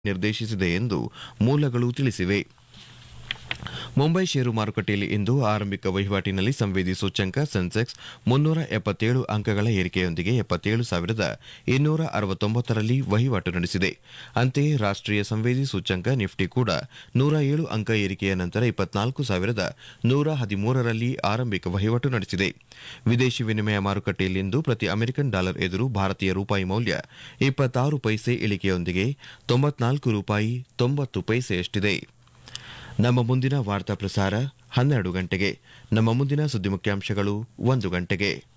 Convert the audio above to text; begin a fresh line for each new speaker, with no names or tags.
ನಿರ್ದೇಶಿಸಿದೆ ಎಂದು ಮೂಲಗಳು ತಿಳಿಸಿವೆ ಮುಂಬೈ ಷೇರು ಮಾರುಕಟ್ಟೆಯಲ್ಲಿ ಇಂದು ಆರಂಭಿಕ ವಹಿವಾಟಿನಲ್ಲಿ ಸಂವೇದಿ ಸೂಚ್ಯಂಕ ಸೆನ್ಸೆಕ್ಸ್ ಮುನ್ನೂರ ಎಪ್ಪತ್ತೇಳು ಅಂಕಗಳ ಏರಿಕೆಯೊಂದಿಗೆ ಎಪ್ಪತ್ತೇಳು ಸಾವಿರದ ಇನ್ನೂರ ಅರವತ್ತೊಂಬತ್ತರಲ್ಲಿ ವಹಿವಾಟು ನಡೆಸಿದೆ ಅಂತೆಯೇ ರಾಷ್ಟೀಯ ಸಂವೇದಿ ಸೂಚ್ಯಂಕ ನಿಫ್ಟಿ ಕೂಡ ನೂರ ಏಳು ಅಂಕ ಏರಿಕೆಯ ನಂತರ ಇಪ್ಪತ್ನಾಲ್ಕು ಸಾವಿರದ ನೂರ ಹದಿಮೂರರಲ್ಲಿ ಆರಂಭಿಕ ವಹಿವಾಟು ನಡೆಸಿದೆ ವಿದೇಶಿ ವಿನಿಮಯ ಮಾರುಕಟ್ಟೆಯಲ್ಲಿಂದು ಪ್ರತಿ ಅಮೆರಿಕನ್ ಡಾಲರ್ ಎದುರು ಭಾರತೀಯ ರೂಪಾಯಿ ಮೌಲ್ಯ ಇಪ್ಪತ್ತಾರು ಪೈಸೆ ಇಳಿಕೆಯೊಂದಿಗೆ ತೊಂಬತ್ನಾಲ್ಕು ರೂಪಾಯಿ ತೊಂಬತ್ತು ಪೈಸೆಯಷ್ಟಿದೆ ನಮ್ಮ ಮುಂದಿನ ವಾರ್ತಾ ಪ್ರಸಾರ ಹನ್ನೆರಡು ಗಂಟೆಗೆ ನಮ್ಮ ಮುಂದಿನ ಸುದ್ದಿ ಮುಖ್ಯಾಂಶಗಳು ಒಂದು ಗಂಟೆಗೆ